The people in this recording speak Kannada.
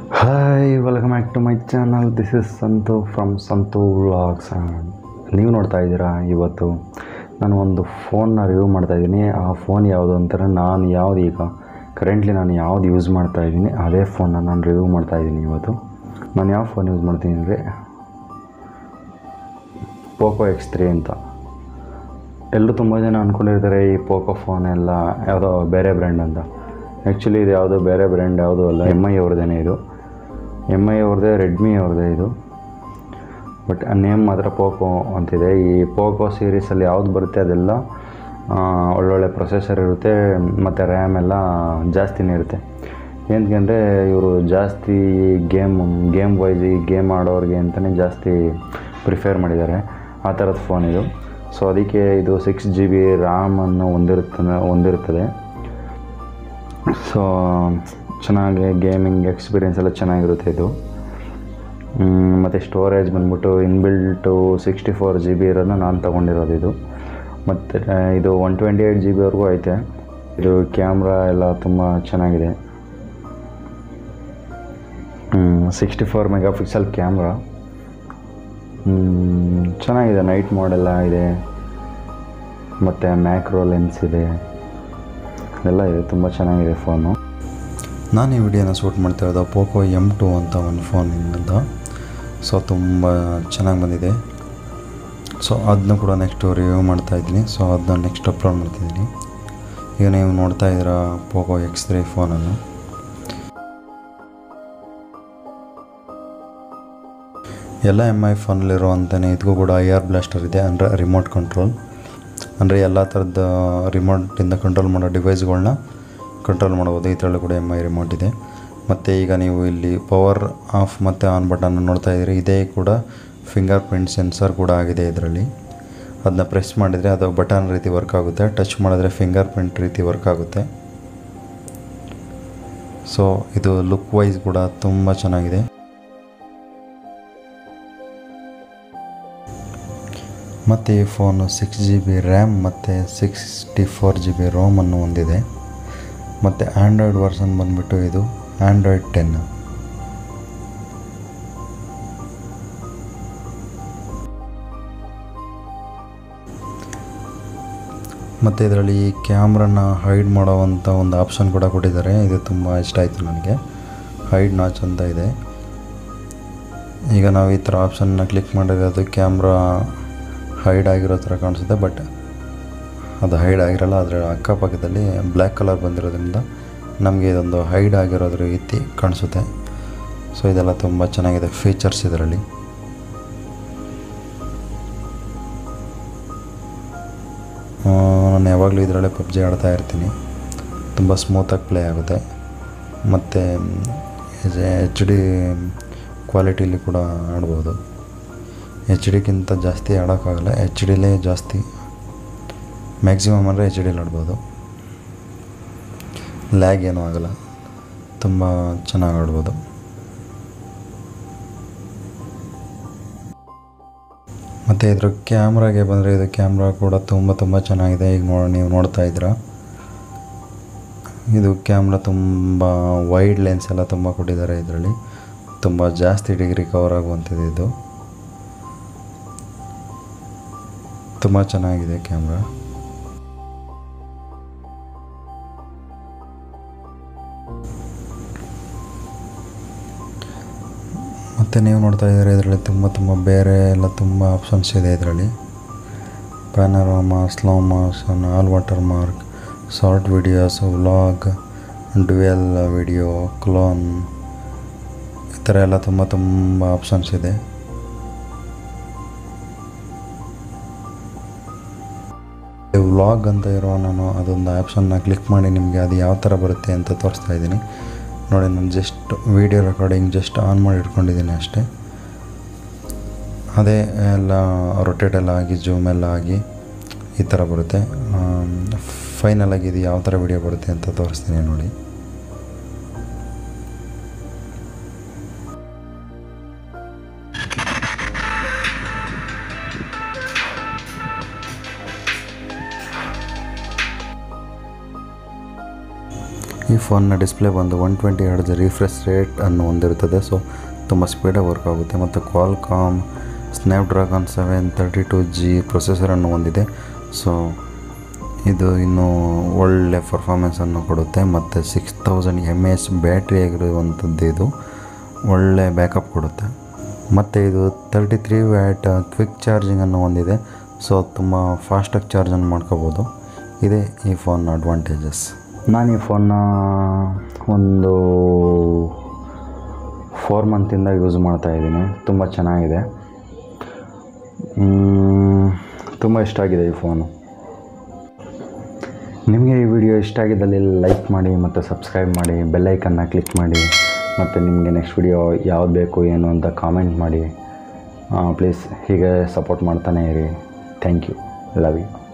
hi welcome back to my channel this is Santhu from Santhu vlogs ನೀವು ನೋಡ್ತಾ ಇದ್ದೀರಾ ಇವತ್ತು ನಾನು ಒಂದು ಫೋನ್ನ ರಿವ್ಯೂ ಮಾಡ್ತಾಯಿದ್ದೀನಿ ಆ ಫೋನ್ ಯಾವುದು ಅಂತಾರೆ ನಾನು ಯಾವುದು ಈಗ ಕರೆಂಟ್ಲಿ ನಾನು ಯಾವ್ದು ಯೂಸ್ ಮಾಡ್ತಾ ಇದ್ದೀನಿ ಅದೇ ಫೋನ್ನ ನಾನು ರಿವ್ಯೂ ಮಾಡ್ತಾ ಇದ್ದೀನಿ ಇವತ್ತು ನಾನು ಯಾವ ಫೋನ್ ಯೂಸ್ ಮಾಡ್ತೀನಿ ಅಂದರೆ ಪೋಕೋ ಎಕ್ಸ್ ತ್ರೀ ಅಂತ ಎಲ್ಲರೂ ತುಂಬ ಜನ ಅಂದ್ಕೊಂಡಿರ್ತಾರೆ ಈ ಪೋಕೋ ಫೋನ್ ಎಲ್ಲ ಯಾವುದೋ ಬೇರೆ ಬ್ರ್ಯಾಂಡ್ ಅಂತ ಆ್ಯಕ್ಚುಲಿ ಇದು ಯಾವುದೋ ಬೇರೆ ಬ್ರ್ಯಾಂಡ್ ಯಾವುದೂ ಅಲ್ಲ ಎಮ್ ಐ ಅವ್ರದ್ದೇ ಇದು ಎಮ್ ಐ ಅವ್ರದ್ದೇ ರೆಡ್ಮಿ ಅವ್ರದ್ದೇ ಇದು ಬಟ್ ನೇಮ್ ಮಾತ್ರ ಪೋಕೋ ಅಂತಿದೆ ಈ ಪೋಕೋ ಸೀರೀಸಲ್ಲಿ ಯಾವ್ದು ಬರುತ್ತೆ ಅದೆಲ್ಲ ಆ, ಒಳ್ಳೊಳ್ಳೆ ಪ್ರೊಸೆಸರ್ ಇರುತ್ತೆ ಮತ್ತು ರ್ಯಾಮ್ ಎಲ್ಲ ಜಾಸ್ತಿನೇ ಇರುತ್ತೆ ಏನಕ್ಕೆ ಇವರು ಜಾಸ್ತಿ ಗೇಮ್ ಗೇಮ್ ವೈಸ್ ಈ ಗೇಮ್ ಆಡೋರಿಗೆ ಅಂತಲೇ ಜಾಸ್ತಿ ಪ್ರಿಫೇರ್ ಮಾಡಿದ್ದಾರೆ ಆ ಥರದ ಫೋನ್ ಇದು ಸೊ ಅದಕ್ಕೆ ಇದು ಸಿಕ್ಸ್ ಜಿ ಬಿ ರ್ಯಾಮನ್ನು ಹೊಂದಿರುತ್ತದೆ ಹೊಂದಿರುತ್ತದೆ ಸೊ ಚೆನ್ನಾಗಿ ಗೇಮಿಂಗ್ ಎಕ್ಸ್ಪೀರಿಯೆನ್ಸ್ ಎಲ್ಲ ಚೆನ್ನಾಗಿರುತ್ತೆ ಇದು ಮತ್ತು ಸ್ಟೋರೇಜ್ ಬಂದ್ಬಿಟ್ಟು inbuilt sixty four G B ಇರೋದನ್ನ ನಾನು ತೊಗೊಂಡಿರೋದು ಇದು ಮತ್ತು ಇದು ಒನ್ ಟ್ವೆಂಟಿ ಏಯ್ಟ್ ಜಿ ಬಿವರೆಗೂ ಐತೆ ಇದು ಕ್ಯಾಮ್ರಾ ಎಲ್ಲ ತುಂಬ ಚೆನ್ನಾಗಿದೆ sixty four megapixel camera ಚೆನ್ನಾಗಿದೆ ನೈಟ್ ಮೋಡೆಲ್ಲ ಇದೆ ಮತ್ತು ಮ್ಯಾಕ್ರೋ ಲೆನ್ಸ್ ಇದೆ ಎಲ್ಲ ಇದೆ ತುಂಬ ಚೆನ್ನಾಗಿದೆ ಫೋನು ನಾನು ಈ ವಿಡಿಯೋನ ಶೂಟ್ ಮಾಡ್ತಾ ಇರೋದು ಪೋಕೋ ಎಮ್ ಟು ಅಂತ ಒಂದು ಫೋನಿಂದ ಸೊ ತುಂಬ ಚೆನ್ನಾಗಿ ಬಂದಿದೆ ಸೊ ಅದನ್ನ ಕೂಡ ನೆಕ್ಸ್ಟ್ ರಿವ್ಯೂ ಮಾಡ್ತಾ ಇದ್ದೀನಿ ಸೊ ಅದನ್ನ ನೆಕ್ಸ್ಟ್ ಅಪ್ಲೋಡ್ ಮಾಡ್ತಿದ್ದೀನಿ ಈಗ ನೀವು ನೋಡ್ತಾ ಇದ್ದೀರಾ ಪೋಕೋ ಎಕ್ಸ್ ತ್ರೀ ಫೋನನ್ನು ಎಲ್ಲ ಎಮ್ ಐ ಫೋನಲ್ಲಿರುವಂತಲೇ ಇದಕ್ಕೂ ಕೂಡ ಐ ಆರ್ ಬ್ಲಾಸ್ಟರ್ ಇದೆ ಅಂದರೆ ರಿಮೋಟ್ ಕಂಟ್ರೋಲ್ ಅಂದರೆ ಎಲ್ಲ ಥರದ ರಿಮೋಟಿಂದ ಕಂಟ್ರೋಲ್ ಮಾಡೋ ಡಿವೈಸ್ಗಳನ್ನ ಕಂಟ್ರೋಲ್ ಮಾಡ್ಬೋದು ಇದರಲ್ಲೂ ಕೂಡ ಎಮ್ ಐ ರಿಮೋಟ್ ಇದೆ ಮತ್ತು ಈಗ ನೀವು ಇಲ್ಲಿ ಪವರ್ ಆಫ್ ಮತ್ತು ಆನ್ ಬಟನ್ ನೋಡ್ತಾ ಇದ್ದೀರಿ ಇದೇ ಕೂಡ ಫಿಂಗರ್ ಪ್ರಿಂಟ್ ಸೆನ್ಸರ್ ಕೂಡ ಆಗಿದೆ ಇದರಲ್ಲಿ ಅದನ್ನ ಪ್ರೆಸ್ ಮಾಡಿದರೆ ಅದು ಬಟನ್ ರೀತಿ ವರ್ಕ್ ಆಗುತ್ತೆ ಟಚ್ ಮಾಡಿದ್ರೆ ಫಿಂಗರ್ ಪ್ರಿಂಟ್ ರೀತಿ ವರ್ಕ್ ಆಗುತ್ತೆ ಸೊ ಇದು ಲುಕ್ ವೈಸ್ ಕೂಡ ತುಂಬ ಚೆನ್ನಾಗಿದೆ ಮತ್ತು ಈ phone six G B RAM ಮತ್ತು ಸಿಕ್ಸ್ಟಿ ಫೋರ್ ಜಿ ಬಿ ರೋಮನ್ನು ಹೊಂದಿದೆ ಮತ್ತು ಆ್ಯಂಡ್ರಾಯ್ಡ್ ವರ್ಷನ್ ಬಂದುಬಿಟ್ಟು ಇದು ಆ್ಯಂಡ್ರಾಯ್ಡ್ ಟೆನ್ ಮತ್ತು ಇದರಲ್ಲಿ ಕ್ಯಾಮ್ರನ್ನ ಹೈಡ್ ಮಾಡೋವಂಥ ಒಂದು ಆಪ್ಷನ್ ಕೂಡ ಕೊಟ್ಟಿದ್ದಾರೆ ಇದು ತುಂಬ ಇಷ್ಟ ಆಯಿತು ನನಗೆ ಹೈಡ್ ನಾಚ್ ಅಂತ ಇದೆ ಈಗ ನಾವು ಈ ಥರ ಆಪ್ಷನ್ನ ಕ್ಲಿಕ್ ಮಾಡಿದ್ರೆ ಅದು ಕ್ಯಾಮ್ರಾ ಹೈಡ್ ಆಗಿರೋ ಥರ ಕಾಣಿಸುತ್ತೆ ಬಟ್ ಅದು ಹೈಡ್ ಆಗಿರಲ್ಲ ಅದರ ಅಕ್ಕಪಕ್ಕದಲ್ಲಿ ಬ್ಲ್ಯಾಕ್ ಕಲರ್ ಬಂದಿರೋದ್ರಿಂದ ನಮಗೆ ಇದೊಂದು ಹೈಡ್ ಆಗಿರೋದ್ರ ರೀತಿ ಕಾಣಿಸುತ್ತೆ ಸೊ ಇದೆಲ್ಲ ತುಂಬ ಚೆನ್ನಾಗಿದೆ ಫೀಚರ್ಸ್ ಇದರಲ್ಲಿ ಆ, ನಾನು ಯಾವಾಗಲೂ ಇದರಲ್ಲೇ ಪಬ್ಜಿ ಆಡ್ತಾ ಇರ್ತೀನಿ ತುಂಬ ಸ್ಮೂತಾಗಿ ಪ್ಲೇ ಆಗುತ್ತೆ ಮತ್ತು ಎಚ್ ಡಿ ಕ್ವಾಲಿಟಿಲಿ ಕೂಡ ಆಡ್ಬೋದು ಎಚ್ ಡಿಗಿಂತ ಜಾಸ್ತಿ ಆಡೋಕ್ಕಾಗಲ್ಲ ಎಚ್ ಡಿಲೇ ಜಾಸ್ತಿ ಮ್ಯಾಕ್ಸಿಮಮ್ ಅಂದರೆ ಎಚ್ ಡಿಲಿ ಆಡ್ಬೋದು ಲ್ಯಾಗ್ ಏನೂ ಆಗಲ್ಲ ತುಂಬ ಚೆನ್ನಾಗಿ ಆಡ್ಬೋದು ಮತ್ತು ಇದ್ರ ಕ್ಯಾಮ್ರಾಗೆ ಬಂದರೆ ಇದು ಕ್ಯಾಮ್ರಾ ಕೂಡ ತುಂಬ ತುಂಬ ಚೆನ್ನಾಗಿದೆ ಈಗ ನೋಡಿ ನೀವು ನೋಡ್ತಾ ಇದ್ದೀರಾ ಇದು ಕ್ಯಾಮ್ರಾ ತುಂಬ ವೈಡ್ ಲೆನ್ಸ್ ಎಲ್ಲ ತುಂಬ ಕೊಟ್ಟಿದ್ದಾರೆ ಇದರಲ್ಲಿ ತುಂಬ ಜಾಸ್ತಿ ಡಿಗ್ರಿ ಕವರ್ ಆಗುವಂಥದ್ದು ಇದು ತುಂಬ ಚೆನ್ನಾಗಿದೆ ಕ್ಯಾಮ್ರಾ ಮತ್ತು ನೀವು ನೋಡ್ತಾ ಇದ್ದೀರಾ ಇದರಲ್ಲಿ ತುಂಬ ತುಂಬ ಬೇರೆ ಎಲ್ಲ ತುಂಬ ಆಪ್ಷನ್ಸ್ ಇದೆ ಇದರಲ್ಲಿ panorama slow motion all watermark short videos vlog dual video clone ಈ ಥರ ಎಲ್ಲ ತುಂಬ ತುಂಬ ಆಪ್ಷನ್ಸ್ ಇದೆ ವ್ಲಾಗ್ ಅಂತ ಇರೋ ನಾನು ಅದೊಂದು ಆಪ್ಷನ್ನ ಕ್ಲಿಕ್ ಮಾಡಿ ನಿಮಗೆ ಅದು ಯಾವ ಥರ ಬರುತ್ತೆ ಅಂತ ತೋರಿಸ್ತಾ ಇದ್ದೀನಿ ನೋಡಿ ನಾನು just video recording just on ಮಾಡಿ ಇಟ್ಕೊಂಡಿದ್ದೀನಿ ಅಷ್ಟೇ ಅದೇ ಎಲ್ಲ ರೊಟೇಟ್ ಎಲ್ಲ ಆಗಿ ಜೂಮ್ ಎಲ್ಲ ಆಗಿ ಈ ಥರ ಬರುತ್ತೆ ಫೈನಲ್ ಆಗಿ ಇದು ಯಾವ ಥರ ವೀಡಿಯೋ ಬರುತ್ತೆ ಅಂತ ತೋರಿಸ್ತೀನಿ ನೋಡಿ ಈ ಫೋನ್ನ ಡಿಸ್ಪ್ಲೇ ಬಂದು one twenty hertz refresh rate ಅನ್ನು ಹೊಂದಿರುತ್ತದೆ ಸೊ ತುಂಬ ಸ್ಪೀಡಾಗಿ ವರ್ಕ್ ಆಗುತ್ತೆ ಮತ್ತು Qualcomm Snapdragon seven thirty two G ಪ್ರೊಸೆಸರನ್ನು ಹೊಂದಿದೆ ಸೊ ಇದು ಇನ್ನೂ ಒಳ್ಳೆ ಪರ್ಫಾಮೆನ್ಸನ್ನು ಕೊಡುತ್ತೆ ಮತ್ತು six thousand M H battery ಆಗಿರುವಂಥದ್ದು ಇದು ಒಳ್ಳೆ ಬ್ಯಾಕಪ್ ಕೊಡುತ್ತೆ ಮತ್ತು ಇದು ತರ್ಟಿ ತ್ರೀ ವ್ಯಾಟ್ ಕ್ವಿಕ್ ಚಾರ್ಜಿಂಗನ್ನು ಹೊಂದಿದೆ ಸೊ ತುಂಬ ಫಾಸ್ಟಾಗಿ ಚಾರ್ಜನ್ನು ಮಾಡ್ಕೋಬೋದು ಇದೇ ಈ ಫೋನ್ನ ಅಡ್ವಾಂಟೇಜಸ್ ನಾನು ಈ ಫೋನ್ನ ಒಂದು ಫೋರ್ ಮಂತಿಂದ ಯೂಸ್ ಮಾಡ್ತಾ ಇದ್ದೀನಿ ತುಂಬ ಚೆನ್ನಾಗಿದೆ ಮ್, ತುಂಬ ಇಷ್ಟ ಆಗಿದೆ ಈ ಫೋನು ನಿಮಗೆ ಈ ವಿಡಿಯೋ ಇಷ್ಟ ಆಗಿದ್ದಲ್ಲಿ ಲೈಕ್ ಮಾಡಿ ಮತ್ತು ಸಬ್ಸ್ಕ್ರೈಬ್ ಮಾಡಿ ಬೆಲ್ಲೈಕನ್ನ ಕ್ಲಿಕ್ ಮಾಡಿ ಮತ್ತು ನಿಮಗೆ ನೆಕ್ಸ್ಟ್ ವಿಡಿಯೋ ಯಾವ್ದು ಬೇಕು ಏನು ಅಂತ ಕಾಮೆಂಟ್ ಮಾಡಿ ಪ್ಲೀಸ್ ಹೀಗೆ ಸಪೋರ್ಟ್ ಮಾಡ್ತಾನೆ ಇರಿ ಥ್ಯಾಂಕ್ ಯು ಲವ್ ಯು